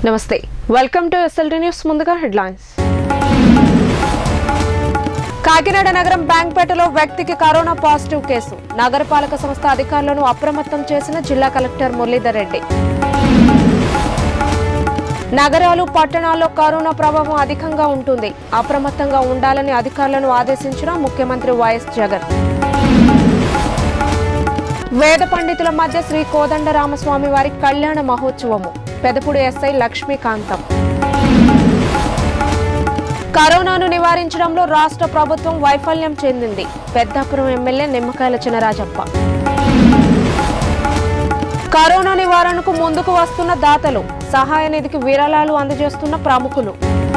నమస్తే welcome to SLT news ముందుగా headlines Kakinada నగరం బ్యాంక్పేటలో వ్యక్తికి కరోనా పాజిటివ్ కేసు నగరపాలక సంస్థ అధికారులను అప్రమత్తం చేసిన జిల్లా కలెక్టర్ మురళీధర్ రెడ్డి నగరాలు పట్టణాల్లో కరోనా ప్రభావం అధికంగా ఉంటుంది అప్రమత్తంగా ఉండాలని అధికారులను ఆదేశించిన ముఖ్యమంత్రి వైఎస్ జగన్ వేద పండితుల మధ్య శ్రీ కోదండ రామస్వామి వారి కళ్యాణ మహోత్సవము పెదపుడు ఎస్ఐ లక్ష్మీకాంతం కరోనాను నివారించడంలో రాష్ట్ర ప్రభుత్వం వైఫల్యం చెందింది పెద్దాపురం ఎమ్మెల్యే నిమ్మకాయల చినరాజప్ప కరోనా నివారణకు ముందుకు వస్తున్న దాతలు సహాయ నిధికి విరాళాలు అందజేస్తున్న ప్రముఖులు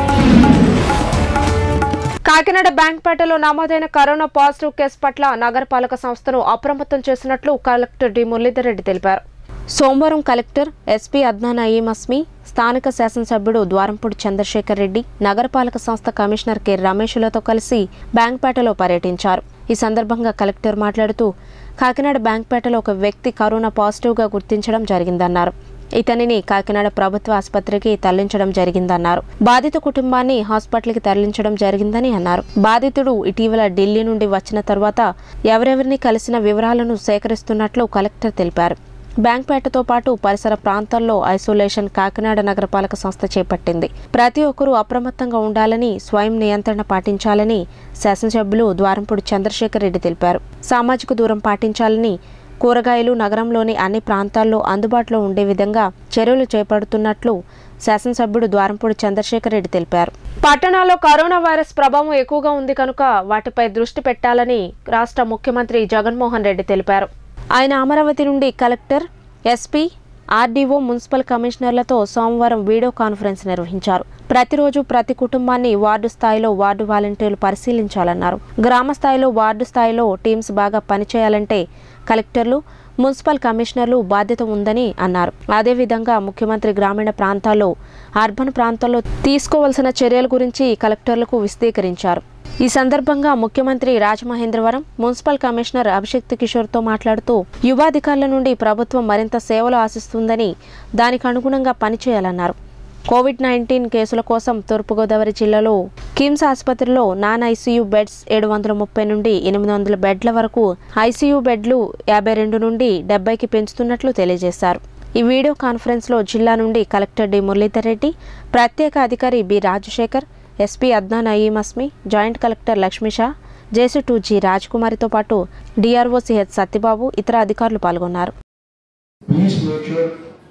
కాకినాడ బ్యాంక్పేటలో నమోదైన కరోనా పాజిటివ్ కేసు పట్ల నగరపాలక సంస్థను అప్రమత్తం చేసినట్లు కలెక్టర్ డి మురళీధర్ రెడ్డి తెలిపారు సోమవారం కలెక్టర్ ఎస్పీ అద్నాన్ అయీం అస్మి స్థానిక శాసనసభ్యుడు ద్వారంపూడి చంద్రశేఖర్ రెడ్డి నగరపాలక సంస్థ కమిషనర్ కె రమేష్లతో కలిసి బ్యాంక్పేటలో పర్యటించారు ఈ సందర్భంగా కలెక్టర్ మాట్లాడుతూ కాకినాడ బ్యాంక్పేటలో ఒక వ్యక్తి కరోనా పాజిటివ్గా గుర్తించడం జరిగిందన్నారు ఇతనిని కాకినాడ ప్రభుత్వ ఆసుపత్రికి తరలించడం జరిగిందన్నారు బాధిత కుటుంబాన్ని హాస్పిటల్కి తరలించడం జరిగిందని అన్నారు బాధితుడు ఇటీవల ఢిల్లీ నుండి వచ్చిన తర్వాత ఎవరెవరిని కలిసిన వివరాలను సేకరిస్తున్నట్లు కలెక్టర్ తెలిపారు బ్యాంక్పేటతో పాటు పరిసర ప్రాంతాల్లో ఐసోలేషన్ కాకినాడ నగరపాలక సంస్థ చేపట్టింది ప్రతి ఒక్కరూ అప్రమత్తంగా ఉండాలని స్వయం నియంత్రణ పాటించాలని శాసనసభ్యులు ద్వారంపూడి చంద్రశేఖర్ రెడ్డి తెలిపారు సామాజిక దూరం పాటించాలని కూరగాయలు నగరంలోని అన్ని ప్రాంతాల్లో అందుబాటులో ఉండే విధంగా చర్యలు చేపడుతున్నట్లు శాసనసభ్యుడు ద్వారంపూడి చంద్రశేఖర్ రెడ్డి తెలిపారు పట్టణాల్లో కరోనా వైరస్ ప్రభావం ఎక్కువగా ఉంది కనుక వాటిపై దృష్టి పెట్టాలని రాష్ట్ర ముఖ్యమంత్రి జగన్మోహన్ రెడ్డి తెలిపారు ఆయన అమరావతి నుండి కలెక్టర్ ఎస్పీ ఆర్డీఓ మున్సిపల్ కమిషనర్లతో సోమవారం వీడియో కాన్ఫరెన్స్ నిర్వహించారు ప్రతిరోజు ప్రతి కుటుంబాన్ని వార్డు స్థాయిలో వార్డు వాలంటీర్లు పరిశీలించాలన్నారు గ్రామ స్థాయిలో వార్డు స్థాయిలో టీమ్స్ బాగా పనిచేయాలంటే కలెక్టర్లు మున్సిపల్ కమిషనర్లు బాధ్యత ఉందని అన్నారు అదేవిధంగా ముఖ్యమంత్రి గ్రామీణ ప్రాంతాల్లో అర్బన్ ప్రాంతాల్లో తీసుకోవాల్సిన చర్యల గురించి కలెక్టర్లకు విశదీకరించారు ఈ సందర్భంగా ముఖ్యమంత్రి రాజమహేంద్రవరం మున్సిపల్ కమిషనర్ అభిషేక్ కిషోర్తో మాట్లాడుతూ యువాధికారుల నుండి ప్రభుత్వం మరింత సేవలు ఆశిస్తుందని దానికి అనుగుణంగా పనిచేయాలన్నారు కోవిడ్ నైన్టీన్ కేసుల కోసం తూర్పుగోదావరి జిల్లాలో కిమ్స్ ఆసుపత్రిలో నాన్ ఐసీయూ బెడ్స్ ఏడు వందల ముప్పై నుండి ఎనిమిది వందల బెడ్ల వరకు ఐసీయూ బెడ్లు యాభై రెండు నుండి డెబ్బైకి పెంచుతున్నట్లు తెలియజేశారు ఈ వీడియో కాన్ఫరెన్స్లో జిల్లా నుండి కలెక్టర్ డి మురళీధర్ రెడ్డి ప్రత్యేక అధికారి B Rajasekhar SP Adnan Ayeem Asmi joint collector Lakshmisha JC two G రాజ్కుమారితో పాటు డిఆర్ఓ సిహెచ్ సత్యబాబు ఇతర అధికారులు పాల్గొన్నారు please make sure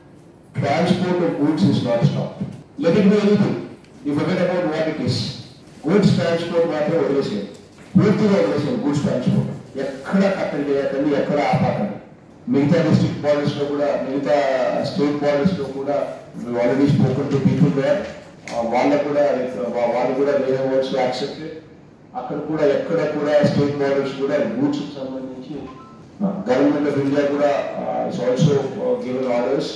transport of goods is not stopped. Let it be anything. You forget about what it is. Goods transport మాత్రం వదిలేసేది పూర్తిగా వదిలేసేది goods transport ఎక్కడ కట్టడి చేయకండి ఎక్కడ ఆపకండి మిగతా డిస్ట్రిక్ట్ బార్డర్స్ లో కూడా మిగతా స్టేట్ బార్డర్స్ లో కూడా already spoken to people where వాళ్ళకు కూడా వా- వాళ్ళు కూడా వేరే వర్డ్స్ యాక్సెప్టెడ్ అక్కడ కూడా ఎక్కడ కూడా స్టేట్ బార్డర్స్ కూడా గూడ్స్ సంబంధించి గవర్నమెంట్ ఆఫ్ ఇండియా కూడా is also given orders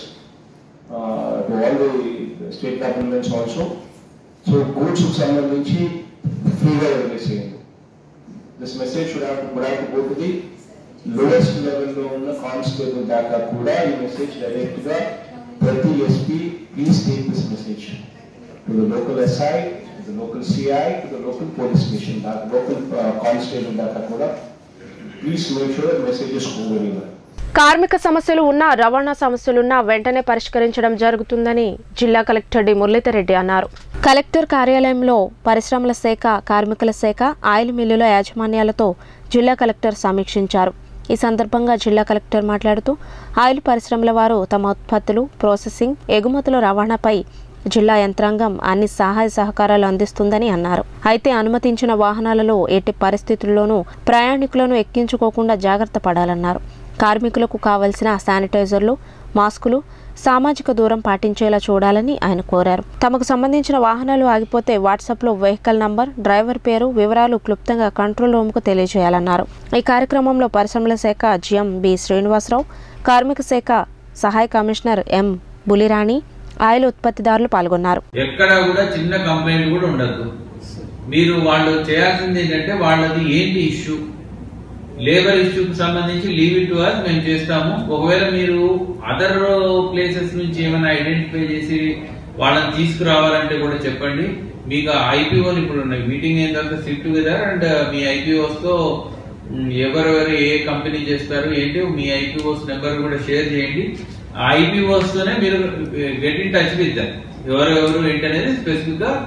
to all the state governments also so goods సంబంధించి ఫ్రీగా వదిలేసేయండి this message should have would have to go to the lowest లెవెల్లో ఉన్న కానిస్టేబుల్ దాకా కూడా ఈ మెసేజ్ డైరెక్ట్ గా ప్రతి SP please take this message to the local SI to the local CI to the local police station దాకా local constable దాకా కూడా please make sure messages go very well కార్మిక సమస్యలు ఉన్నా రవాణా సమస్యలున్నా వెంటనే పరిష్కరించడం జరుగుతుందని జిల్లా కలెక్టర్ డి మురళీధర్ రెడ్డి అన్నారు కలెక్టర్ కార్యాలయంలో పరిశ్రమల శాఖ కార్మికుల శాఖ ఆయిల్ మిల్లుల యాజమాన్యాలతో జిల్లా కలెక్టర్ సమీక్షించారు ఈ సందర్భంగా జిల్లా కలెక్టర్ మాట్లాడుతూ ఆయిల్ పరిశ్రమల వారు తమ ఉత్పత్తులు ప్రాసెసింగ్ ఎగుమతుల రవాణాపై జిల్లా యంత్రాంగం అన్ని సహాయ సహకారాలు అందిస్తుందని అన్నారు అయితే అనుమతించిన వాహనాలలో ఎట్టి పరిస్థితుల్లోనూ ప్రయాణికులను ఎక్కించుకోకుండా జాగ్రత్త పడాలన్నారు కార్మికులకు కావలసిన శానిటైజర్లు మాస్కులు సామాజిక దూరం పాటించేలా చూడాలని ఆయన కోరారు తమకు సంబంధించిన వాహనాలు ఆగిపోతే వాట్సాప్లో వెహికల్ నంబర్ డ్రైవర్ పేరు వివరాలు క్లుప్తంగా కంట్రోల్ రూమ్కు తెలియజేయాలన్నారు ఈ కార్యక్రమంలో పరిశ్రమల శాఖ జిఎం బి శ్రీనివాసరావు కార్మిక శాఖ సహాయ కమిషనర్ ఎం బులిరాణి ఆయిల్ ఉత్పత్తిదారులు పాల్గొన్నారు ఎక్కడ కూడా చిన్న కంప్లైంట్ కూడా ఉండద్దు మీరు వాళ్ళు చేయాల్సింది ఏంటంటే వాళ్ళది ఏంటి ఇష్యూ లేబర్ ఇష్యూకి సంబంధించి లీవ్ ఇట్ టు అస్ మేము చేస్తాము ఒకవేళ మీరు అదర్ ప్లేసెస్ నుంచి ఏమైనా ఐడెంటిఫై చేసి వాళ్ళని తీసుకురావాలంటే కూడా చెప్పండి మీకు ఐపీఓలు ఇప్పుడు ఉన్నాయి మీటింగ్ అయిన తర్వాత సిట్ టుగెదర్ అండ్ మీ ఐపీఓస్ తో మ్, ఎవరెవరు ఏ కంపెనీ చేస్తారు ఏంటి మీ ఐపీఓస్ నెంబర్ కూడా షేర్ చేయండి ఆ ఐపీఓస్ తోనే మీరు get in touch with them ఎవరెవరు ఏంటి అనేది స్పెసిఫిక్ గా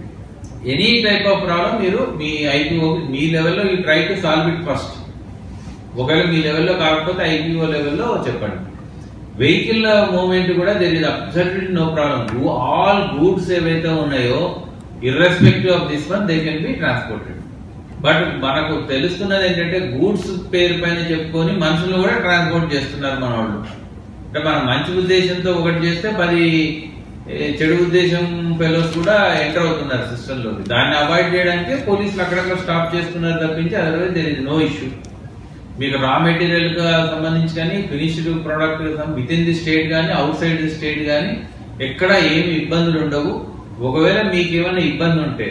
ఎనీ టైప్ ఆఫ్ ప్రాబ్లం మీరు మీ ఐపీఓ మీ లెవెల్లో you try to solve it first ఒకవేళ మీ లెవెల్లో కాకపోతే ఐపీఓ లెవెల్లో చెప్పండి వెహికల్ మూవ్మెంట్ కూడా there is absolutely no problem all goods ఏవైతే ఉన్నాయో irrespective of this one they can be transported but మనకు తెలుస్తున్నది ఏంటంటే గూడ్స్ పేరు పైన చెప్పుకొని మనుషులు కూడా ట్రాన్స్పోర్ట్ చేస్తున్నారు మన వాళ్ళు అంటే మనం మంచి ఉద్దేశంతో ఒకటి చేస్తే పది ఏ, చెడు ఉద్దేశం ఫెలోస్ కూడా ఎంటర్ అవుతున్నారు సిస్టమ్ లోకి దాన్ని అవాయిడ్ చేయడానికి పోలీసులు అక్కడక్కడ స్టాప్ చేస్తున్నారు తప్పించి otherwise there is no issue మీకు రా మెటీరియల్ గా సంబంధించి కానీ finished product within the state కానీ అవుట్ సైడ్ ది స్టేట్ కానీ ఎక్కడ ఏమి ఇబ్బందులు ఉండవు ఒకవేళ మీకు ఏమైనా ఇబ్బంది ఉంటే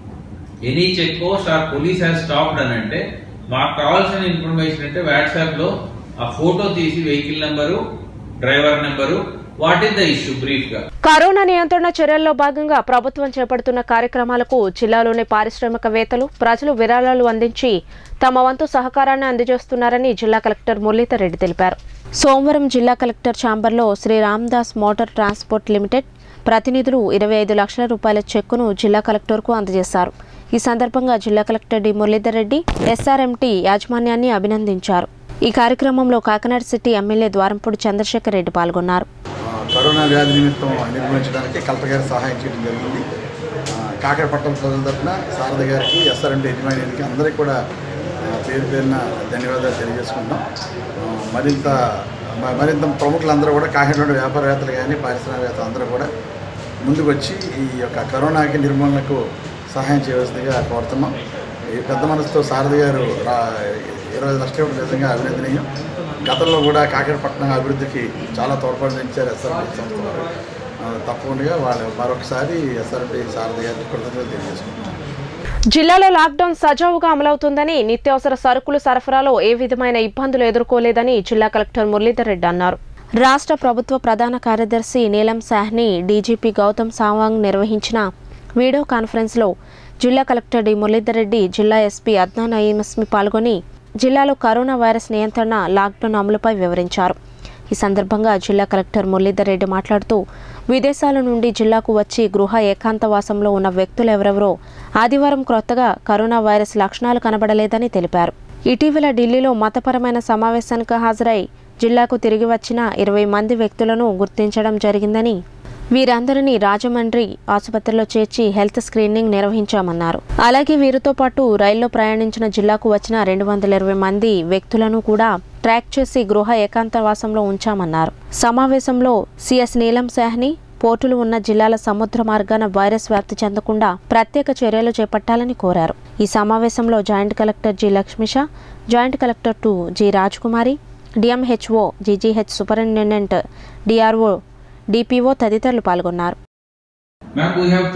any check post or police has stopped అని అంటే మాకు కావాల్సిన ఇన్ఫర్మేషన్ అంటే వాట్సాప్ లో ఆ ఫోటో తీసి vehicle number driver number what is the issue brief గా కరోనా నియంత్రణ చర్యల్లో భాగంగా ప్రభుత్వం చేపడుతున్న కార్యక్రమాలకు జిల్లాలోని పారిశ్రామికవేత్తలు ప్రజలు విరాళాలు అందించి తమ వంతు సహకారాన్ని అందజేస్తున్నారని జిల్లా కలెక్టర్ మురళీధర్ రెడ్డి తెలిపారు సోమవారం జిల్లా కలెక్టర్ ఛాంబర్లో Shri Ramdas motor transport limited ప్రతినిధులు ఇరవై ఐదు లక్షల రూపాయల చెక్కును జిల్లా కలెక్టర్కు అందజేశారు ఈ సందర్భంగా జిల్లా collector D Muralidhar Reddy SRMT యాజమాన్యాన్ని అభినందించారు ఈ కార్యక్రమంలో కాకినాడ సిటీ ఎమ్మెల్యే ద్వారంపూడి చంద్రశేఖర్ రెడ్డి పాల్గొన్నారు ఆ, కరోనా వ్యాధి నిమిత్తం నిర్వహించడానికి కలెక్టర్ గారు సహాయం చేయడం జరిగింది ఆ, కాకరపట్నం ప్రజల తరఫున శారద గారికి ఎస్ఆర్ఎండి యజమానికి అందరికీ కూడా ఆ, పేరు పేరున ధన్యవాదాలు తెలియజేసుకుంటాం ఆ, మరింత మ- మరింత ప్రముఖులందరూ కూడా కాకినాడ వ్యాపారవేత్తలు కానీ పారిశ్రామికవేత్తలు అందరూ కూడా ముందుకు వచ్చి ఈ యొక్క కరోనాకి నిర్మూలనకు సహాయం చేయవలసిందిగా కోరుతున్నాం ఈ పెద్ద మనసుతో శారద గారు రా ఇరవై ఐదు లక్షలు ఇవ్వడం నిజంగా అభినందనీయం గతంలో కూడా కాకినాడపట్నం అభివృద్ధికి చాలా తోడ్పడించారు ఎస్ఆర్డి సంస్థ వారు ఆ, తప్పకుండా వాళ్ళు మరొకసారి ఎస్ఆర్డి శారద గారికి కృతజ్ఞతలు తెలియజేసుకుంటున్నాం జిల్లాలో లాక్డౌన్ సజావుగా అమలవుతుందని నిత్యావసర సరుకులు సరఫరాలో ఏ విధమైన ఇబ్బందులు ఎదుర్కోలేదని జిల్లా కలెక్టర్ మురళీధర్ రెడ్డి అన్నారు రాష్ట్ర ప్రభుత్వ ప్రధాన కార్యదర్శి నీలం సాహ్ని డీజీపీ గౌతమ్ సావాంగ్ నిర్వహించిన వీడియో కాన్ఫరెన్స్లో జిల్లా కలెక్టర్ డి మురళీధర్ రెడ్డి జిల్లా ఎస్పీ అద్నాన్ అయీమస్మి పాల్గొని జిల్లాలో కరోనా వైరస్ నియంత్రణ లాక్డౌన్ అమలుపై వివరించారు ఈ సందర్భంగా జిల్లా కలెక్టర్ మురళీధర్ రెడ్డి మాట్లాడుతూ విదేశాల నుండి జిల్లాకు వచ్చి గృహ ఏకాంతవాసంలో ఉన్న వ్యక్తులు ఎవరెవరో ఆదివారం క్రొత్తగా కరోనా వైరస్ లక్షణాలు కనబడలేదని తెలిపారు ఇటీవల ఢిల్లీలో మతపరమైన సమావేశానికి హాజరై జిల్లాకు తిరిగి వచ్చిన ఇరవై మంది వ్యక్తులను గుర్తించడం జరిగిందని వీరందరినీ రాజమండ్రి ఆసుపత్రిలో చేర్చి హెల్త్ స్క్రీనింగ్ నిర్వహించామన్నారు అలాగే వీరితో పాటు రైల్లో ప్రయాణించిన జిల్లాకు వచ్చిన రెండు వందల ఇరవై మంది వ్యక్తులను కూడా ట్రాక్ చేసి గృహ ఏకాంతవాసంలో ఉంచామన్నారు సమావేశంలో సిఎస్ నీలం సాహ్ని పోర్టులు ఉన్న జిల్లాల సముద్ర మార్గాన వైరస్ వ్యాప్తి చెందకుండా ప్రత్యేక చర్యలు చేపట్టాలని కోరారు ఈ సమావేశంలో joint collector G Lakshmisha joint collector two G Rajkumari DMHO GGH superintendent DRO DPO తదితరులు పాల్గొన్నారు Ma'am, we have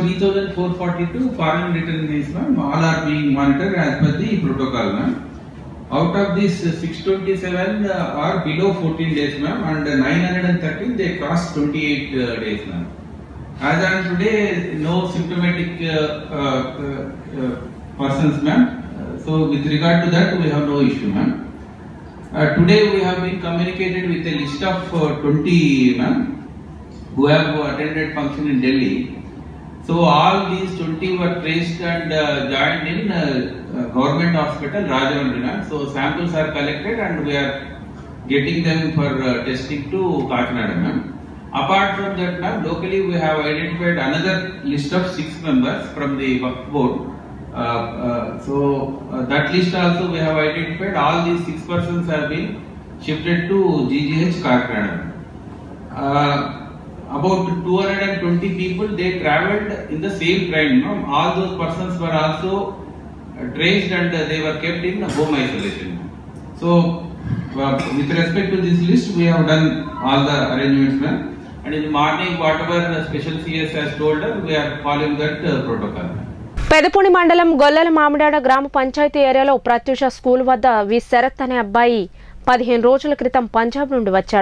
3,442 foreign returnees, ma'am. All are being monitored as per the protocol, ma'am. Out of this, uh, 627 uh, are below 14 days, ma'am, and 913 they cross 28 uh, days, ma'am. As on today, no symptomatic uh, uh, uh, persons, ma'am. Uh, So with regard to that, we have no issue, ma'am. Uh, today we have been communicated with a list of uh, 20, ma'am, who have attended function in Delhi. So all these 20 were traced and uh, joined in uh, uh, government hospital Rajahmundry. ma'am. So samples are collected and we are getting them for uh, testing to Kakinada. ma'am. Apart from that, ma'am, locally we have identified another list of six members from the Waqf board. Uh, uh, so uh, that list also we have identified. All these six persons have been shifted to GGH Kakinada. Uh, about 220 people they traveled in the same train. No? All those persons were also uh, traced and uh, they were kept in home isolation. So, uh, with respect to this list, we have done all the arrangements, ma'am. And in the morning, whatever the special CS has told us, we are following that uh, protocol. పెదపుణి మండలం గొల్లల మామిడాడ గ్రామ పంచాయతీ ఏరియాలో Pratyusha school వద్ద వి శరత్ అనే అబ్బాయి పదిహేను రోజుల క్రితం పంజాబ్ నుండి వచ్చాడు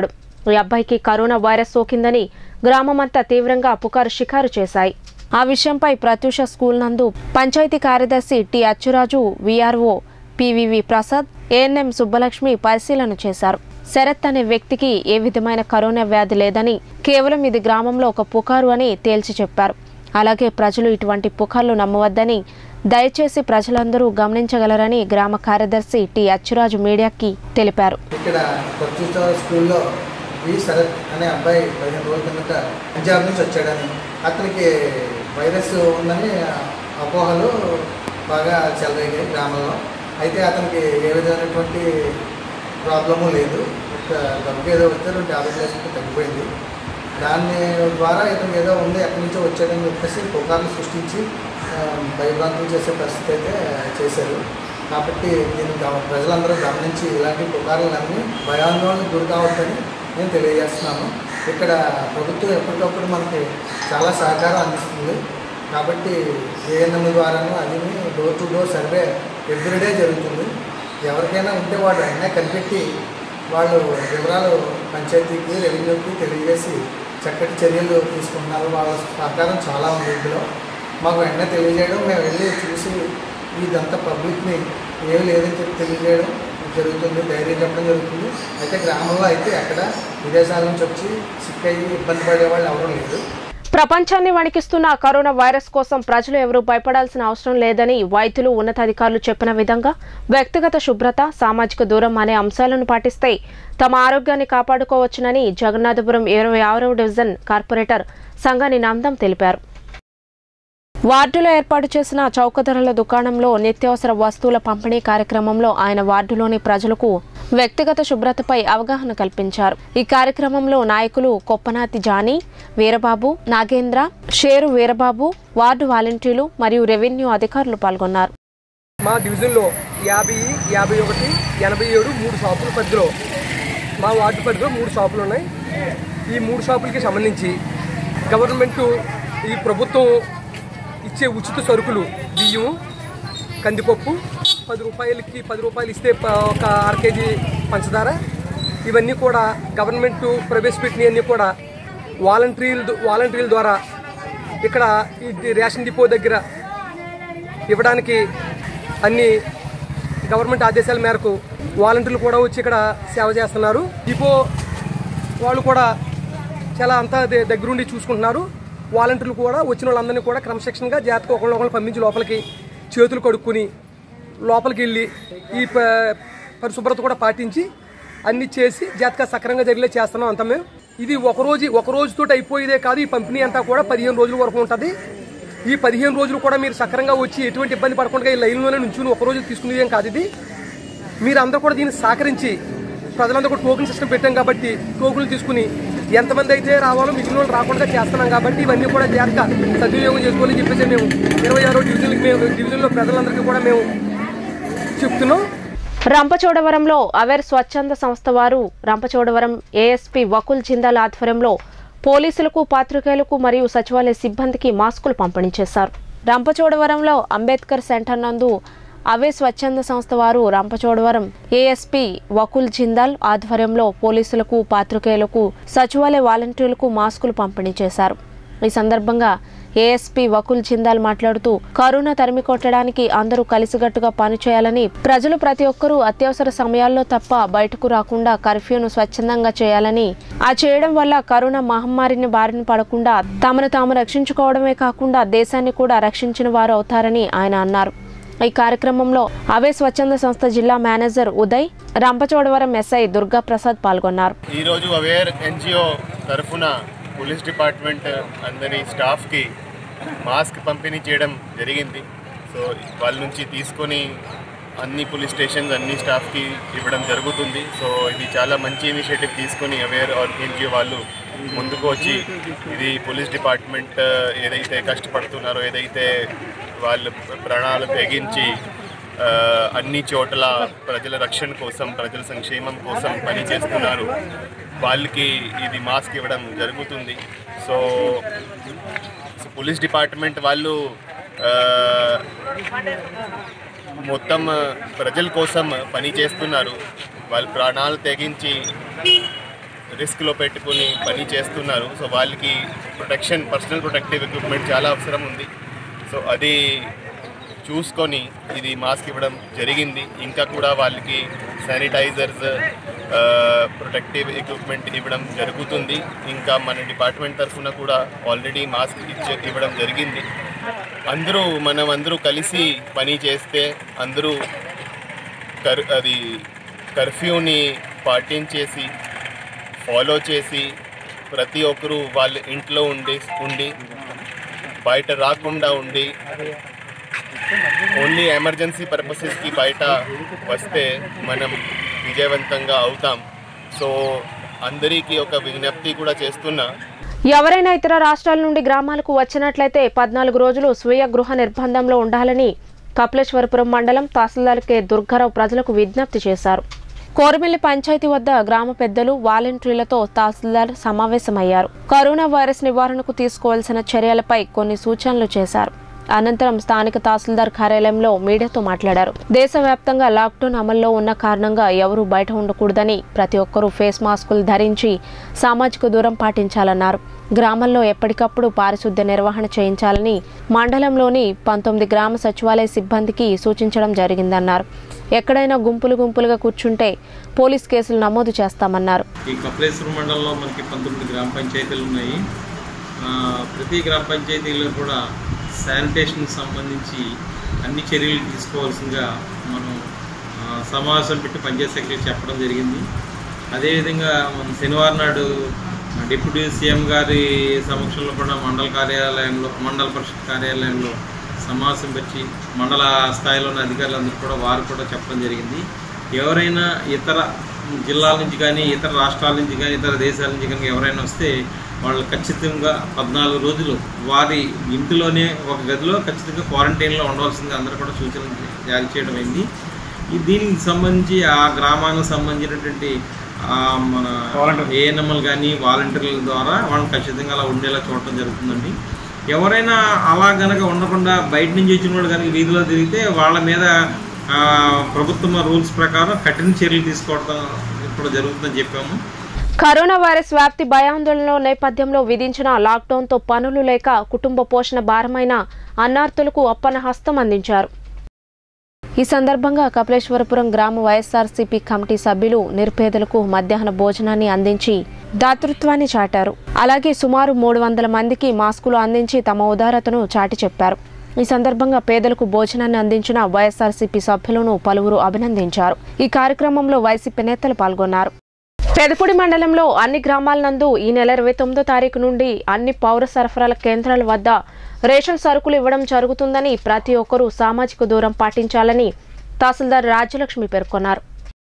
ఈ అబ్బాయికి కరోనా వైరస్ సోకిందని గ్రామమంతా తీవ్రంగా పుకారు షికారు చేశాయి ఆ విషయంపై ప్రత్యూష స్కూల్ నందు పంచాయతీ కార్యదర్శి T Atchuraju VRO PVV Prasad ANM Subbalakshmi పరిశీలన చేశారు శరత్ అనే వ్యక్తికి ఏ విధమైన కరోనా వ్యాధి లేదని కేవలం ఇది గ్రామంలో ఒక పుకారు అని తేల్చి చెప్పారు అలాగే ప్రజలు ఇటువంటి పుకార్లు నమ్మవద్దని దయచేసి ప్రజలందరూ గమనించగలరని గ్రామ కార్యదర్శి టి అచ్చురాజు మీడియాకి తెలిపారు ఇక్కడ ప్రత్యుత స్కూల్లో ఈ శరత్ అనే అబ్బాయి పదిహేను రోజుల కిందట పంజాబ్ నుంచి వచ్చాడని అతనికి వైరస్ ఉందని అపోహలు బాగా చెలరేగాయి గ్రామంలో అయితే అతనికి ఏ విధమైనటువంటి ప్రాబ్లము లేదు ఒక దగ్గు ఏదో వస్తే రెండు టాబ్లెట్లు వేసుకుంటే తగ్గిపోయింది దాన్ని ద్వారా ఇతనికి ఏదో ఉంది ఎక్కడి నుంచో వచ్చాడని చెప్పేసి పుకార్లు సృష్టించి ఆ, భయభ్రాంతులు చేసే పరిస్థితి అయితే చేశారు కాబట్టి దీన్ని గమ- ప్రజలందరూ గమనించి ఇలాంటి పుకార్లు నమ్మి భయాందోళనకు గురి కావద్దని నేను తెలియజేస్తున్నాను ఇక్కడ ప్రభుత్వం ఎప్పటికప్పుడు మనకి చాలా సహకారం అందిస్తుంది కాబట్టి ఏఎన్ఎం ద్వారాను అది door to door survey everyday జరుగుతుంది ఎవరికైనా ఉంటే వాళ్ళు వెంటనే కనిపెట్టి వాళ్ళు వివరాలు పంచాయతీకి రెవెన్యూకి తెలియజేసి చక్కటి చర్యలు తీసుకుంటున్నారు వాళ్ళ సహకారం చాలా ఉంది ఇందులో మాకు వెంటనే తెలియజేయడం మేము వెళ్ళి చూసి ఇదంతా పబ్లిక్ని ఏమి లేదని చెప్పి తెలియజేయడం జరుగుతుంది ధైర్యం చెప్పడం జరుగుతుంది అయితే గ్రామంలో అయితే ఎక్కడ విదేశాల నుంచి వచ్చి సిక్ అయ్యి ఇబ్బంది పడే వాళ్ళు ఎవరూ లేదు ప్రపంచాన్ని వణికిస్తున్న కరోనా వైరస్ కోసం ప్రజలు ఎవరూ భయపడాల్సిన అవసరం లేదని వైద్యులు ఉన్నతాధికారులు చెప్పిన విధంగా వ్యక్తిగత శుభ్రత సామాజిక దూరం అనే అంశాలను పాటిస్తే తమ ఆరోగ్యాన్ని కాపాడుకోవచ్చునని జగన్నాథపురం ఇరవై ఆరవ డివిజన్ కార్పొరేటర్ సంగని నందం తెలిపారు వార్డులో ఏర్పాటు చేసిన చౌకధరల దుకాణంలో నిత్యావసర వస్తువుల పంపిణీ కార్యక్రమంలో ఆయన వార్డులోని ప్రజలకు వ్యక్తిగత శుభ్రతపై అవగాహన కల్పించారు ఈ కార్యక్రమంలో నాయకులు కొప్పనాతి జానీ వీరబాబు నాగేంద్ర షేరు వీరబాబు వార్డు వాలంటీర్లు మరియు రెవెన్యూ అధికారులు పాల్గొన్నారు మా డివిజన్లో యాభై యాభై ఒకటి ఎనభై ఏడు మూడు షాపుల పరిధిలో మా వార్డు పరిధిలో మూడు షాపులు ఉన్నాయి ఈ మూడు షాపులకి సంబంధించి గవర్నమెంట్ ఈ ప్రభుత్వం ఇచ్చే ఉచిత సరుకులు బియ్యం కందిపప్పు పది రూపాయలకి పది రూపాయలు ఇస్తే ప- ఒక అర కేజీ పంచదార ఇవన్నీ కూడా గవర్నమెంట్ ప్రవేశపెట్టినవన్నీ కూడా వాలంటీర్ల వాలంటీర్ల ద్వారా ఇక్కడ ఈ రేషన్ డిపో దగ్గర ఇవ్వడానికి అన్ని గవర్నమెంట్ ఆదేశాల మేరకు వాలంటీర్లు కూడా వచ్చి ఇక్కడ సేవ చేస్తున్నారు డిపో వాళ్ళు కూడా చాలా అంతా ద- దగ్గరుండి చూసుకుంటున్నారు వాలంటీర్లు కూడా వచ్చిన వాళ్ళందరినీ కూడా క్రమశిక్షణగా జాగ్రత్తగా ఒకళ్ళు ఒకళ్ళు పంపించి లోపలికి చేతులు కడుక్కుని లోపలికి వెళ్ళి ఈ ప- పరిశుభ్రత కూడా పాటించి అన్ని చేసి జాగ్రత్తగా సక్రంగా జరిగేలా చేస్తున్నాం అంతా మేము ఇది ఒక రోజు ఒక రోజుతో అయిపోయేదే కాదు ఈ పంపిణీ అంతా కూడా పదిహేను రోజుల వరకు ఉంటుంది ఈ పదిహేను రోజులు కూడా మీరు సక్రంగా వచ్చి ఎటువంటి ఇబ్బంది పడకుండా ఈ లైన్లోనే నుంచి ఒక రోజు తీసుకునేది ఏం కాదు ఇది మీరు అందరూ కూడా దీన్ని సహకరించి ప్రజలందరూ కూడా టోకెన్ సిస్టమ్ పెట్టాం కాబట్టి టోకెన్లు తీసుకుని ఎంతమంది అయితే రావాలో మిగిలిన వాళ్ళు రాకుండా చేస్తున్నాం కాబట్టి ఇవన్నీ కూడా జాగ్రత్త సద్వినియోగం చేసుకోవాలని చెప్పేసి మేము ఇరవై ఆరో డివిజన్కి మేము డివిజన్లో ప్రజలందరికీ కూడా మేము చెప్తున్నాం రంపచోడవరంలో అవేర్ స్వచ్ఛంద సంస్థ వారు రంపచోడవరం ఏఎస్పీ వకుల్ జిందాల్ ఆధ్వర్యంలో పోలీసులకు పాత్రికేయులకు మరియు సచివాలయ సిబ్బందికి మాస్కులు పంపిణీ చేశారు రంపచోడవరంలో అంబేద్కర్ సెంటర్ నందు అవే స్వచ్ఛంద సంస్థ వారు రంపచోడవరం ఏఎస్పీ వకుల్ జిందాల్ ఆధ్వర్యంలో పోలీసులకు పాత్రికేయులకు సచివాలయ వాలంటీర్లకు మాస్కులు పంపిణీ చేశారు ఈ సందర్భంగా ఏఎస్పీ వకుల్ జిందాల్ మాట్లాడుతూ కరోనా తరిమి కొట్టడానికి అందరూ కలిసికట్టుగా పనిచేయాలని ప్రజలు ప్రతి ఒక్కరూ అత్యవసర సమయాల్లో తప్ప బయటకు రాకుండా కర్ఫ్యూను స్వచ్ఛందంగా చేయాలని ఆ చేయడం వల్ల కరోనా మహమ్మారిని బారిన పడకుండా తమను తాము రక్షించుకోవడమే కాకుండా దేశాన్ని కూడా రక్షించిన వారు అవుతారని ఆయన అన్నారు ఈ కార్యక్రమంలో అవే స్వచ్ఛంద సంస్థ జిల్లా మేనేజర్ ఉదయ్ రంపచోడవరం ఎస్ఐ దుర్గా ప్రసాద్ పాల్గొన్నారు ఈరోజు అవేర్ ఎన్జిఓ తరఫున పోలీస్ డిపార్ట్మెంట్ అందరి స్టాఫ్కి మాస్క్ పంపిణీ చేయడం జరిగింది సో వాళ్ళ నుంచి తీసుకొని అన్ని పోలీస్ స్టేషన్స్ అన్ని స్టాఫ్కి ఇవ్వడం జరుగుతుంది సో ఇది చాలా మంచి ఇనిషియేటివ్ తీసుకొని అవేర్ ఎన్జిఓ వాళ్ళు ముందుకు వచ్చి ఇది పోలీస్ డిపార్ట్మెంట్ ఏదైతే కష్టపడుతున్నారో ఏదైతే వాళ్ళు ప్రాణాలు తెగించి ఆ, అన్ని చోట్ల ప్రజల రక్షణ కోసం ప్రజల సంక్షేమం కోసం పనిచేస్తున్నారు వాళ్ళకి ఇది మాస్క్ ఇవ్వడం జరుగుతుంది సో సో పోలీస్ డిపార్ట్మెంట్ వాళ్ళు ఆ, మొత్తం ప్రజల కోసం పని చేస్తున్నారు వాళ్ళు ప్రాణాలు తెగించి రిస్క్లో పెట్టుకొని పని చేస్తున్నారు సో వాళ్ళకి ప్రొటెక్షన్ పర్సనల్ ప్రొటెక్టివ్ ఎక్విప్మెంట్ చాలా అవసరం ఉంది సో అది చూసుకొని ఇది మాస్క్ ఇవ్వడం జరిగింది ఇంకా కూడా వాళ్ళకి శానిటైజర్స్ ప్రొటెక్టివ్ ఎక్విప్మెంట్ ఇవ్వడం జరుగుతుంది ఇంకా మన డిపార్ట్మెంట్ తరఫున కూడా ఆల్రెడీ మాస్క్ ఇచ్చే ఇవ్వడం జరిగింది అందరూ మనం అందరూ కలిసి పని చేస్తే అందరూ కర్ అది కర్ఫ్యూని పాటించేసి ఫాలో చేసి ప్రతి ఒక్కరూ వాళ్ళ ఇంట్లో ఉండి ఉండి బయట రాకుండా ఉండి ఓన్లీ ఎమర్జెన్సీ పర్పసెస్కి బయట వస్తే మనం విజయవంతంగా అవుతాం సో అందరికీ ఒక విజ్ఞప్తి కూడా చేస్తున్నా ఎవరైనా ఇతర రాష్ట్రాల నుండి గ్రామాలకు వచ్చినట్లయితే పద్నాలుగు రోజులు స్వీయ గృహ నిర్బంధంలో ఉండాలని కపిలేశ్వరపురం మండలం తహసీల్దార్ కె దుర్గారావు ప్రజలకు విజ్ఞప్తి చేశారు కోరమిల్లి పంచాయతీ వద్ద గ్రామ పెద్దలు వాలంటీర్లతో తహసీల్దార్ సమావేశమయ్యారు కరోనా వైరస్ నివారణకు తీసుకోవాల్సిన చర్యలపై కొన్ని సూచనలు చేశారు అనంతరం స్థానిక తహసీల్దార్ కార్యాలయంలో మీడియాతో మాట్లాడారు దేశవ్యాప్తంగా లాక్డౌన్ అమల్లో ఉన్న కారణంగా ఎవరూ బయట ఉండకూడదని ప్రతి ఒక్కరూ ఫేస్ మాస్కులు ధరించి సామాజిక దూరం పాటించాలన్నారు గ్రామంలో ఎప్పటికప్పుడు పారిశుద్ధ్య నిర్వహణ చేయించాలని మండలంలోని పంతొమ్మిది గ్రామ సచివాలయ సిబ్బందికి సూచించడం జరిగిందన్నారు ఎక్కడైనా గుంపులు గుంపులుగా కూర్చుంటే పోలీస్ కేసులు నమోదు చేస్తామన్నారు ఈ కపిలేశ్వరం మండలంలో మనకి పంతొమ్మిది గ్రామ పంచాయతీలు ఉన్నాయి ఆ, ప్రతి గ్రామ పంచాయతీలో కూడా శానిటేషన్కి సంబంధించి అన్ని చర్యలు తీసుకోవాల్సిందిగా మనం ఆ, సమావేశం పెట్టి పంచాయతీ సెక్రటరీ చెప్పడం జరిగింది అదేవిధంగా మన శనివారం నాడు డిప్యూటీ సీఎం గారి సమక్షంలో కూడా మండల కార్యాలయంలో మండల పరిషత్ కార్యాలయంలో సమావేశం పెట్టి మండల స్థాయిలో ఉన్న అధికారులందరూ కూడా వారు కూడా చెప్పడం జరిగింది ఎవరైనా ఇతర జిల్లాల నుంచి కానీ ఇతర రాష్ట్రాల నుంచి కానీ ఇతర దేశాల నుంచి కానీ ఎవరైనా వస్తే వాళ్ళు ఖచ్చితంగా పద్నాలుగు రోజులు వారి ఇంటిలోనే ఒక గదిలో ఖచ్చితంగా క్వారంటైన్లో ఉండవలసింది అందరూ కూడా సూచనలు జారీ చేయడం అయింది ఈ దీనికి సంబంధించి ఆ గ్రామానికి సంబంధించినటువంటి ఆ మన ఏఎన్ఎంఎల్ కానీ వాలంటీర్ల ద్వారా వాళ్ళని ఖచ్చితంగా అలా ఉండేలా చూడటం జరుగుతుందండి ఎవరైనా అలా గనక ఉండకుండా బయట నుంచి వచ్చిన వాళ్ళు కనుక వీధిలో తిరిగితే వాళ్ళ మీద ఆ, ప్రభుత్వం రూల్స్ ప్రకారం కఠిన చర్యలు తీసుకోవడం ఇప్పుడు జరుగుతుందని చెప్పాము కరోనా వైరస్ వ్యాప్తి భయాందోళనలో నేపథ్యంలో విధించిన లాక్డౌన్తో పనులు లేక కుటుంబ పోషణ భారమైన అన్నార్థులకు అప్పన హస్తం అందించారు ఈ సందర్భంగా కపిలేశ్వరపురం గ్రామ వైఎస్ఆర్సీపీ కమిటీ సభ్యులు నిరుపేదలకు మధ్యాహ్న భోజనాన్ని అందించి దాతృత్వాన్ని చాటారు అలాగే సుమారు మూడు వందల మందికి మాస్కులు అందించి తమ ఉదారతను చాటి చెప్పారు ఈ సందర్భంగా పేదలకు భోజనాన్ని అందించిన వైఎస్ఆర్సీపీ సభ్యులను పలువురు అభినందించారు ఈ కార్యక్రమంలో వైసీపీ నేతలు పాల్గొన్నారు పెదపూడి మండలంలో అన్ని గ్రామాల నందు ఈ నెల ఇరవై తొమ్మిదో తారీఖు నుండి అన్ని పౌర సరఫరాల కేంద్రాల వద్ద రేషన్ సరుకులు ఇవ్వడం జరుగుతుందని ప్రతి ఒక్కరూ సామాజిక దూరం పాటించాలని తహసీల్దార్ రాజ్యలక్ష్మి పేర్కొన్నారు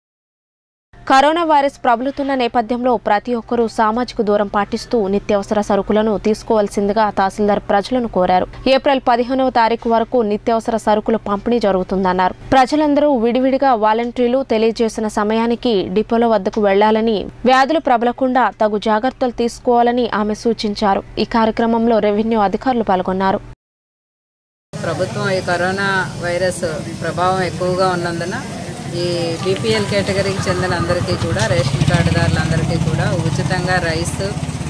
కరోనా వైరస్ ప్రబలుతున్న నేపథ్యంలో ప్రతి ఒక్కరూ సామాజిక దూరం పాటిస్తూ నిత్యావసర సరుకులను తీసుకోవాల్సిందిగా తహసీల్దార్ ప్రజలను కోరారు ఏప్రిల్ పదిహేనవ తారీఖు వరకు నిత్యావసర సరుకుల పంపిణీ జరుగుతుందన్నారు ప్రజలందరూ విడివిడిగా వాలంటీర్లు తెలియజేసిన సమయానికి డిపోల వద్దకు వెళ్లాలని వ్యాధులు ప్రబలకుండా తగు జాగ్రత్తలు తీసుకోవాలని ఆమె సూచించారు ఈ కార్యక్రమంలో రెవెన్యూ అధికారులు పాల్గొన్నారు ప్రభుత్వం ఈ కరోనా వైరస్ ప్రభావం ఎక్కువగా ఉన్నందున ఈ బీపీఎల్ కేటగిరీకి చెందిన అందరికీ కూడా రేషన్ కార్డుదారులందరికీ కూడా ఉచితంగా రైస్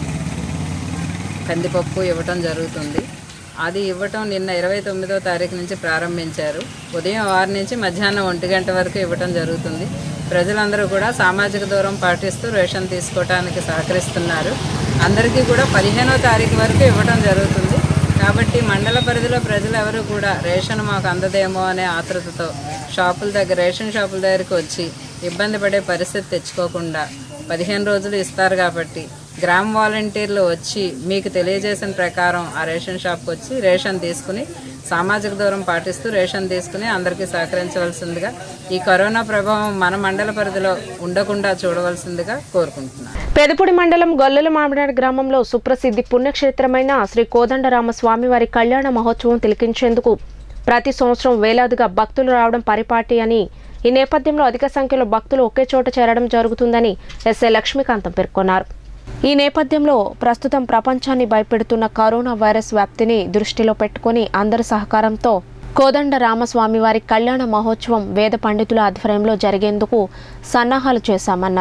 కందిపప్పు ఇవ్వటం జరుగుతుంది అది ఇవ్వటం నిన్న ఇరవై తొమ్మిదో తారీఖు నుంచి ప్రారంభించారు ఉదయం ఆరు నుంచి మధ్యాహ్నం ఒంటి గంట వరకు ఇవ్వటం జరుగుతుంది ప్రజలందరూ కూడా సామాజిక దూరం పాటిస్తూ రేషన్ తీసుకోవడానికి సహకరిస్తున్నారు అందరికీ కూడా పదిహేనో తారీఖు వరకు ఇవ్వటం జరుగుతుంది కాబట్టి మండల పరిధిలో ప్రజలు ఎవరు కూడా రేషన్ మాకు అందదేమో అనే ఆతృతతో షాపుల దగ్గర రేషన్ షాపుల దగ్గరికి వచ్చి ఇబ్బంది పడే పరిస్థితి తెచ్చుకోకుండా పదిహేను రోజులు ఇస్తారు కాబట్టి గ్రామ వాలంటీర్లు వచ్చి మీకు తెలియజేసిన ప్రకారం ఆ రేషన్ షాప్కి వచ్చి రేషన్ తీసుకుని సామాజిక దూరం పాటిస్తూ రేషన్ తీసుకుని అందరికీ సహకరించవలసిందిగా ఈ కరోనా ప్రభావం మన మండల పరిధిలో ఉండకుండా చూడవలసిందిగా కోరుకుంటున్నాను పెదపూడి మండలం గొల్లల మామిడాడు గ్రామంలో సుప్రసిద్ధి పుణ్యక్షేత్రమైన శ్రీ కోదండరామ స్వామివారి కళ్యాణ మహోత్సవం తిలకించేందుకు ప్రతి సంవత్సరం వేలాదిగా భక్తులు రావడం పరిపాటి అని ఈ నేపథ్యంలో అధిక సంఖ్యలో భక్తులు ఒకే చోట చేరడం జరుగుతుందని ఎస్ఏ లక్ష్మీకాంతం పేర్కొన్నారు ఈ నేపథ్యంలో ప్రస్తుతం ప్రపంచాన్ని భయపెడుతున్న కరోనా వైరస్ వ్యాప్తిని దృష్టిలో పెట్టుకుని అందరి సహకారంతో కోదండ రామస్వామి వారి కళ్యాణ మహోత్సవం వేద పండితుల ఆధ్వర్యంలో జరిగేందుకు సన్నాహాలు చేశామన్నారు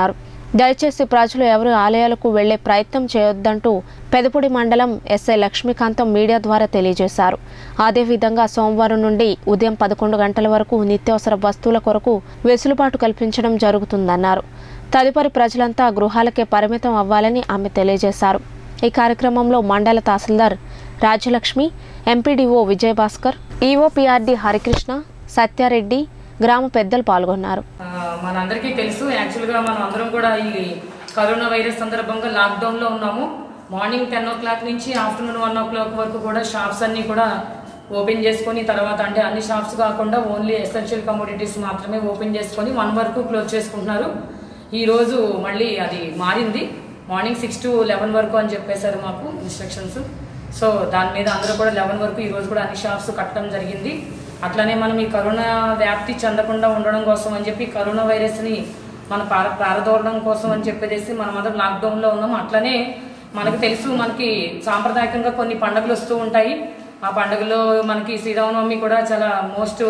దయచేసి ప్రజలు ఎవరు ఆలయాలకు వెళ్లే ప్రయత్నం చేయొద్దంటూ పెదపొడి మండలం ఎస్ఐ లక్ష్మీకాంతం మీడియా ద్వారా తెలియజేశారు అదేవిధంగా సోమవారం నుండి ఉదయం పదకొండు గంటల వరకు నిత్యావసర వస్తువుల కొరకు వెసులుబాటు కల్పించడం జరుగుతుందన్నారు తదుపరి ప్రజలంతా గృహాలకే పరిమితం అవ్వాలని ఆమె తెలియజేశారు ఈ కార్యక్రమంలో మండల తహసీల్దార్ రాజ్యలక్ష్మి ఎంపీడీఓ విజయభాస్కర్ ఈఓపీఆర్డీ హరికృష్ణ సత్యారెడ్డి గ్రామ పెద్దలు పాల్గొన్నారు ఆ, మనందరికీ తెలుసు యాక్చువల్గా మనం అందరం కూడా ఈ కరోనా వైరస్ సందర్భంగా లాక్డౌన్లో ఉన్నాము మార్నింగ్ టెన్ ఓ క్లాక్ నుంచి ఆఫ్టర్నూన్ వన్ ఓ క్లాక్ వరకు కూడా షాప్స్ అన్నీ కూడా ఓపెన్ చేసుకొని తర్వాత అంటే అన్ని షాప్స్ కాకుండా ఓన్లీ ఎసెన్షియల్ కమోడిటీస్ మాత్రమే ఓపెన్ చేసుకొని వన్ వరకు క్లోజ్ చేసుకుంటున్నారు ఈ రోజు మళ్ళీ అది మారింది మార్నింగ్ సిక్స్ టు లెవెన్ వరకు అని చెప్పేశారు మాకు ఇన్స్ట్రక్షన్స్ సో దాని మీద అందరూ కూడా లెవెన్ వరకు ఈ రోజు కూడా అన్ని షాప్స్ కట్టడం జరిగింది అట్లానే మనం ఈ కరోనా వ్యాప్తి చెందకుండా ఉండడం కోసం అని చెప్పి కరోనా వైరస్ని మన పార పారదోలడం కోసం అని చెప్పేసి మనం అందరం లాక్డౌన్లో ఉన్నాం అట్లనే మనకు తెలుసు మనకి సాంప్రదాయకంగా కొన్ని పండుగలు వస్తూ ఉంటాయి ఆ పండుగలో మనకి శ్రీరామనవమి కూడా చాలా మోస్ట్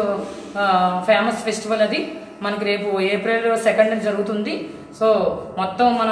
ఫేమస్ ఫెస్టివల్ అది మనకి రేపు ఏప్రిల్ సెకండ్ జరుగుతుంది సో మొత్తం మన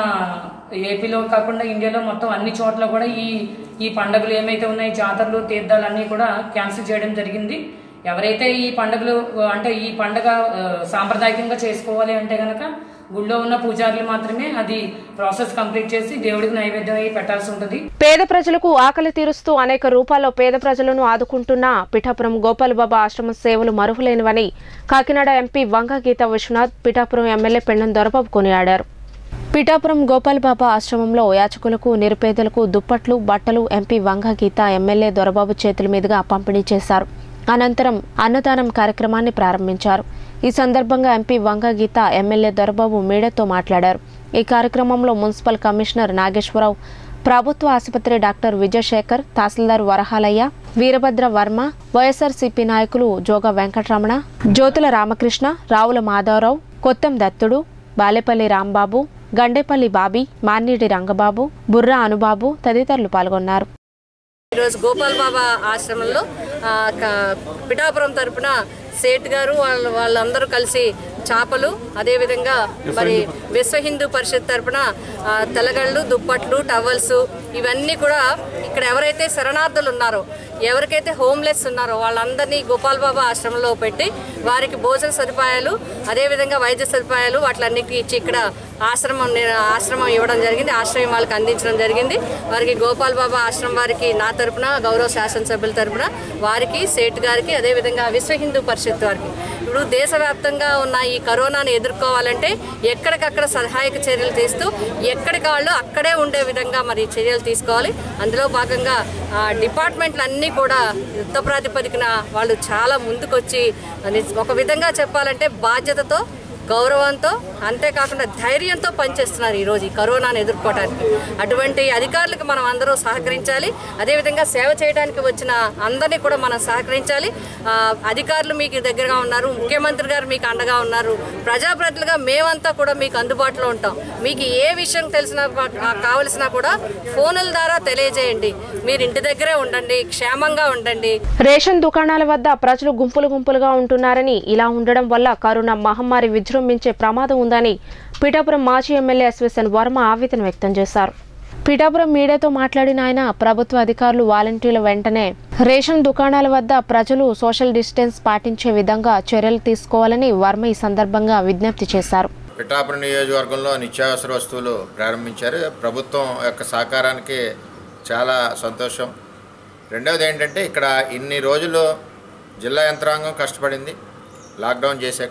ఏపీలో కాకుండా ఇండియాలో మొత్తం అన్ని చోట్ల కూడా ఈ ఈ పండుగలు ఏమైతే ఉన్నాయి జాతరలు తీర్థాలు అన్నీ కూడా క్యాన్సిల్ చేయడం జరిగింది ఎవరైతే ఈ పండుగలు అంటే ఈ పండుగ ఆ, సాంప్రదాయకంగా చేసుకోవాలి అంటే గనక గుళ్ళో ఉన్న పూజారులు మాత్రమే అది ప్రాసెస్ కంప్లీట్ చేసి దేవుడికి నైవేద్యం అయి పెట్టాల్సి ఉంటుంది పేద ప్రజలకు ఆకలి తీరుస్తూ అనేక రూపాల్లో పేద ప్రజలను ఆదుకుంటున్న పిఠాపురం గోపాలబాబా ఆశ్రమ సేవలు మరువలేనివని కాకినాడ ఎంపీ వంగ గీత విశ్వనాథ్ పిఠాపురం ఎమ్మెల్యే పెండం దొరబాబు కొనియాడారు పిఠాపురం గోపాలబాబా ఆశ్రమంలో యాచకులకు నిరుపేదలకు దుప్పట్లు బట్టలు ఎంపీ వంగ గీత ఎమ్మెల్యే దొరబాబు చేతుల మీదుగా పంపిణీ చేశారు అనంతరం అన్నదానం కార్యక్రమాన్ని ప్రారంభించారు ఈ సందర్భంగా ఎంపీ వంగ గీత ఎమ్మెల్యే దొరబాబు మీడియాతో మాట్లాడారు ఈ కార్యక్రమంలో మున్సిపల్ కమిషనర్ నాగేశ్వరరావు ప్రభుత్వ ఆసుపత్రి డాక్టర్ విజయశేఖర్ తహసీల్దార్ వరహాలయ్య వీరభద్ర వర్మ వైఎస్ఆర్సీపీ నాయకులు జోగ వెంకటరమణ జ్యోతుల రామకృష్ణ రావుల మాధవరావు కొత్తం దత్తుడు బాలేపల్లి రాంబాబు గండేపల్లి బాబీ మాన్నిడి రంగబాబు బుర్రా అనుబాబు తదితరులు పాల్గొన్నారు ఈరోజు గోపాల్ బాబా ఆశ్రమంలో ఆ, క- పిఠాపురం తరపున సేట్ గారు వాళ్ళ వాళ్ళందరూ కలిసి చేపలు అదేవిధంగా మరి విశ్వ హిందూ పరిషత్ తరపున ఆ, తెల్లగళ్ళు దుప్పట్లు టవల్స్ ఇవన్నీ కూడా ఇక్కడ ఎవరైతే శరణార్థులు ఉన్నారో ఎవరికైతే హోమ్లెస్ ఉన్నారో వాళ్ళందరినీ గోపాల్ బాబా ఆశ్రమంలో పెట్టి వారికి భోజన సదుపాయాలు అదేవిధంగా వైద్య సదుపాయాలు వాటిలన్నిటికీ ఇచ్చి ఇక్కడ ఆశ్రమం ని- ఆశ్రమం ఇవ్వడం జరిగింది ఆశ్రమం వాళ్ళకి అందించడం జరిగింది వారికి గోపాల్ బాబా ఆశ్రమం వారికి నా తరపున గౌరవ శాసనసభ్యుల తరపున వారికి సేట్ గారికి అదేవిధంగా విశ్వ హిందూ పరిషత్ వారికి ఇప్పుడు దేశవ్యాప్తంగా ఉన్న ఈ కరోనాను ఎదుర్కోవాలంటే ఎక్కడికక్కడ సహాయక చర్యలు తీస్తూ ఎక్కడికి వాళ్ళు అక్కడే ఉండే విధంగా మరి చర్యలు తీసుకోవాలి అందులో భాగంగా ఆ, డిపార్ట్మెంట్లు అన్నీ కూడా యుద్ధ ప్రాతిపదికన వాళ్ళు చాలా ముందుకొచ్చి అని- ఒక విధంగా చెప్పాలంటే బాధ్యతతో గౌరవంతో అంతేకాకుండా ధైర్యంతో పనిచేస్తున్నారు ఈరోజు ఈ కరోనాను ఎదుర్కోవడానికి అటువంటి అధికారులకు మనం అందరూ సహకరించాలి అదేవిధంగా సేవ చేయడానికి వచ్చిన అందరినీ కూడా మనం సహకరించాలి ఆ, అధికారులు మీకు దగ్గరగా ఉన్నారు ముఖ్యమంత్రి గారు మీకు అండగా ఉన్నారు ప్రజాప్రతినిధులుగా మేమంతా కూడా మీకు అందుబాటులో ఉంటాం మీకు ఏ విషయం తెలిసినా ఆ, కావలసినా కూడా ఫోనుల ద్వారా తెలియజేయండి మీరు ఇంటి దగ్గరే ఉండండి క్షేమంగా ఉండండి రేషన్ దుకాణాల వద్ద ప్రజలు గుంపులు గుంపులుగా ఉంటున్నారని ఇలా ఉండడం వల్ల కరోనా మహమ్మారి విజృంభించే ప్రమాదం ఉందని పిఠాపురం మాజీ ఎమ్మెల్యే ఎస్విఎన్ వర్మ ఆవేదన వ్యక్తం చేశారు పిఠాపురం మీడియాతో మాట్లాడిన ఆయన ప్రభుత్వ అధికారులు వాలంటీర్ల వెంటనే రేషన్ దుకాణాల వద్ద ప్రజలు సోషల్ డిస్టెన్స్ పాటించే విధంగా చర్యలు తీసుకోవాలని వర్మ ఈ సందర్భంగా విజ్ఞప్తి చేశారు పిఠాపురం నియోజకవర్గంలో నిత్యావసర వస్తువులు ప్రారంభించారు ప్రభుత్వం యొక్క సహకారానికి చాలా సంతోషం రెండవది ఏంటంటే ఇక్కడ ఇన్ని రోజులు జిల్లా యంత్రాంగం కష్టపడింది లాక్డౌన్ చేశాక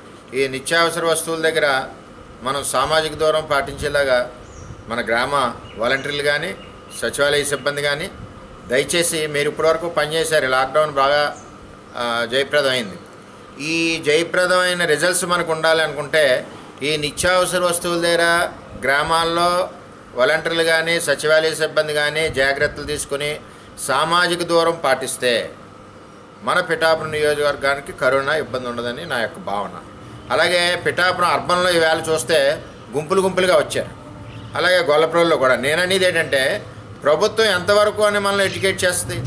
ఈ నిత్యావసర వస్తువుల దగ్గర మనం సామాజిక దూరం పాటించేలాగా మన గ్రామ వాలంటీర్లు కానీ సచివాలయ సిబ్బంది కానీ దయచేసి మీరు ఇప్పటివరకు పనిచేశారు ఈ లాక్డౌన్ బాగా ఆ, జయప్రదమైంది ఈ జయప్రదమైన రిజల్ట్స్ మనకు ఉండాలి అనుకుంటే ఈ నిత్యావసర వస్తువుల దగ్గర గ్రామాల్లో వాలంటీర్లు కానీ సచివాలయ సిబ్బంది కానీ జాగ్రత్తలు తీసుకుని సామాజిక దూరం పాటిస్తే మన పిఠాపురం నియోజకవర్గానికి కరోనా ఇబ్బంది ఉండదని నా యొక్క భావన అలాగే పిఠాపురం అర్బన్లో ఈవేళ చూస్తే గుంపులు గుంపులుగా వచ్చారు అలాగే గొల్లపురంలో కూడా నేననేది ఏంటంటే ప్రభుత్వం ఎంతవరకు అని మనల్ని ఎడ్యుకేట్ చేస్తుంది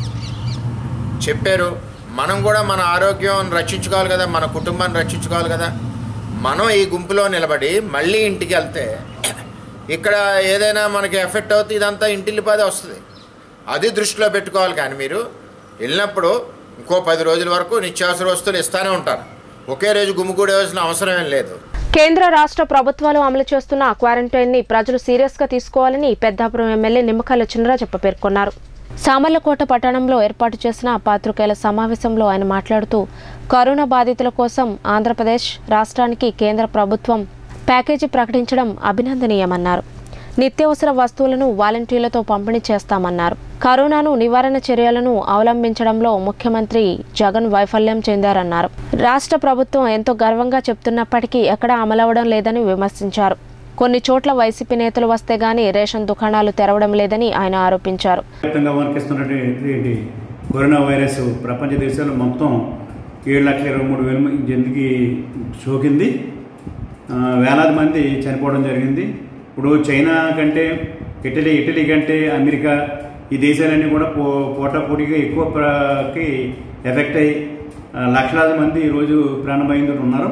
చెప్పారు మనం కూడా మన ఆరోగ్యం రక్షించుకోవాలి కదా మన కుటుంబాన్ని రక్షించుకోవాలి కదా మనం ఈ గుంపులో నిలబడి మళ్ళీ ఇంటికి వెళ్తే ఇక్కడ ఏదైనా మనకి ఎఫెక్ట్ అవుతుంది ఇదంతా ఇంటిల్లిపాదే వస్తుంది అది దృష్టిలో పెట్టుకోవాలి కానీ మీరు వెళ్ళినప్పుడు ఇంకో పది రోజుల వరకు నిత్యావసర వస్తువులు ఇస్తూనే ఉంటారు ఒకే రోజు గుమ్మిగూడవలసిన అవసరం ఏం లేదు కేంద్ర రాష్ట్ర ప్రభుత్వాలు అమలు చేస్తున్న క్వారంటైన్ ని ప్రజలు సీరియస్ గా తీసుకోవాలని పెద్దాపురం ఎమ్మెల్యే నిమ్మకాయల చినరాజప్ప పేర్కొన్నారు సామర్లకోట పట్టణంలో ఏర్పాటు చేసిన పాత్రికేయుల సమావేశంలో ఆయన మాట్లాడుతూ కరోనా బాధితుల కోసం ఆంధ్రప్రదేశ్ రాష్ట్రానికి కేంద్ర ప్రభుత్వం ప్యాకేజీ ప్రకటించడం అభినందనీయమన్నారు నిత్యావసర వస్తువులను వాలంటీర్లతో పంపిణీ చేస్తామన్నారు కరోనాను నివారణ చర్యలను అవలంబించడంలో ముఖ్యమంత్రి జగన్ వైఫల్యం చెందారన్నారు రాష్ట్ర ప్రభుత్వం ఎంతో గర్వంగా చెప్తున్నప్పటికీ ఎక్కడా అమలవడం లేదని విమర్శించారు కొన్ని చోట్ల వైసీపీ నేతలు వస్తే గానీ రేషన్ దుకాణాలు తెరవడం లేదని ఆయన ఆరోపించారు వ్యాప్తంగా వణికిస్తున్నటువంటి కరోనా వైరస్ ప్రపంచ దేశాల్లో మొత్తం ఏడు లక్షల ఇరవై మూడు వేల మందికి సోకింది ఆ, వేలాది మంది చనిపోవడం జరిగింది ఇప్పుడు చైనా కంటే ఇటలీ ఇటలీ కంటే అమెరికా ఈ దేశాలన్నీ కూడా పో పోటాపోటీగా ఎక్కువ ప్ర- ఎఫెక్ట్ అయ్యి ఆ, లక్షలాది మంది ఈరోజు ప్రాణభయంతో ఉన్నారు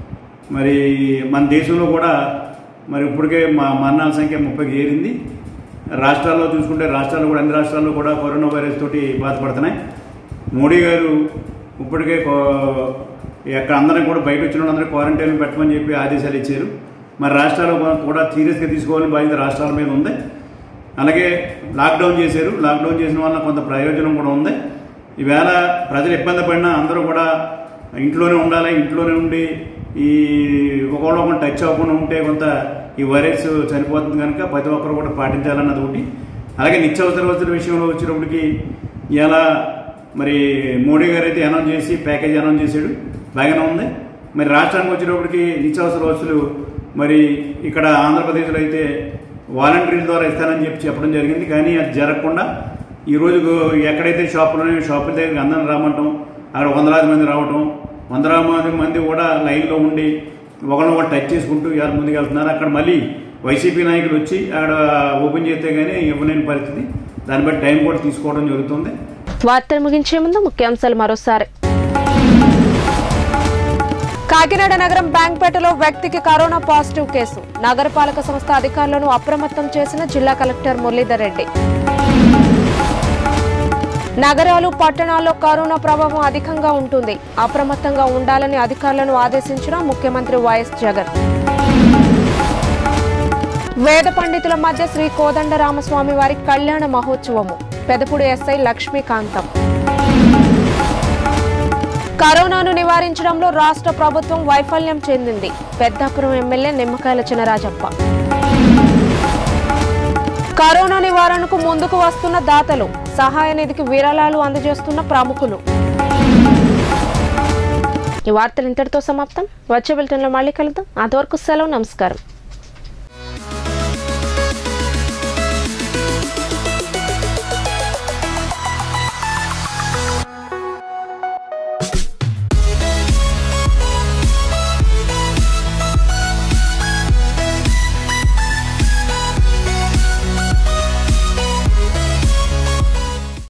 మరి మన దేశంలో కూడా మరి ఇప్పటికే మా మరణాల సంఖ్య ముప్పైకి చేరింది రాష్ట్రాల్లో చూసుకుంటే రాష్ట్రాల్లో కూడా అన్ని రాష్ట్రాల్లో కూడా కరోనా వైరస్ తోటి బాధపడుతున్నాయి మోడీ గారు ఇప్పటికే కో- ఎక్కడ అందరం కూడా బయట వచ్చిన వాళ్ళందరూ క్వారంటైన్ పెట్టమని చెప్పి ఆదేశాలు ఇచ్చారు మరి రాష్ట్రాలు కూడా సీరియస్గా తీసుకోవాలని బాధ్యత రాష్ట్రాల మీద ఉంది అలాగే లాక్డౌన్ చేశారు లాక్డౌన్ చేసిన వల్ల కొంత ప్రయోజనం కూడా ఉంది ఈవేళ ప్రజలు ఇబ్బంది పడినా అందరూ కూడా ఇంట్లోనే ఉండాలి ఇంట్లోనే ఉండి ఈ ఒకళ్ళు ఒకరు టచ్ అవ్వకుండా ఉంటే కొంత ఈ వైరస్ చనిపోతుంది కనుక ప్రతి ఒక్కరు కూడా పాటించాలన్నది ఒకటి అలాగే నిత్యావసర వస్తువుల విషయంలో వచ్చినప్పటికి ఇలా మరి మోడీ గారు అయితే అనౌన్స్ చేసి ప్యాకేజ్ అనౌన్స్ చేశాడు బాగానే ఉంది మరి రాష్ట్రానికి వచ్చినప్పటికి నిత్యావసర వస్తువులు మరి ఇక్కడ ఆంధ్రప్రదేశ్లో అయితే వాలంటీర్ల ద్వారా ఇస్తానని చెప్పి చెప్పడం జరిగింది కానీ అది జరగకుండా ఈరోజు ఎక్కడైతే షాపులు ఉన్నాయో షాపుల దగ్గరికి అందరం రామంటాం అక్కడ వందలాది మంది రావటం వందలాది మంది కూడా లైన్లో ఉండి ఒకరిని ఒకటి టచ్ చేసుకుంటూ ఎవరు ముందుకు వెళ్తున్నారు అక్కడ మళ్ళీ వైసీపీ నాయకులు వచ్చి అక్కడ ఓపెన్ చేస్తే కానీ ఇవ్వలేని పరిస్థితి దాన్ని బట్టి టైం కూడా తీసుకోవడం జరుగుతుంది వార్తలు ముగించే ముందు ముఖ్యాంశాలు మరోసారి కాకినాడ నగరం బ్యాంక్పేటలో వ్యక్తికి కరోనా పాజిటివ్ కేసు నగరపాలక సంస్థ అధికారులను అప్రమత్తం చేసిన జిల్లా కలెక్టర్ మురళీధర్ రెడ్డి నగరాలు పట్టణాల్లో కరోనా ప్రభావం అధికంగా ఉంటుంది అప్రమత్తంగా ఉండాలని అధికారులను ఆదేశించిన ముఖ్యమంత్రి వైఎస్ జగన్ వేద పండితుల మధ్య శ్రీ కోదండరామస్వామి వారి కళ్యాణ మహోత్సవము పెదపుడు ఎస్ఐ లక్ష్మీకాంతం కరోనాను నివారించడంలో రాష్ట్ర ప్రభుత్వం వైఫల్యం చెందింది పెద్దాపురం ఎమ్మెల్యే నిమ్మకాయల చినరాజప్ప కరోనా నివారణకు ముందుకు వస్తున్న దాతలు సహాయ నిధికి విరాళాలు అందజేస్తున్న ప్రముఖులు ఈ వార్తలు ఇంతటితో సమాప్తం వచ్చే బులెటిన్లో మళ్ళీ కలుద్దాం అంతవరకు సెలవు నమస్కారం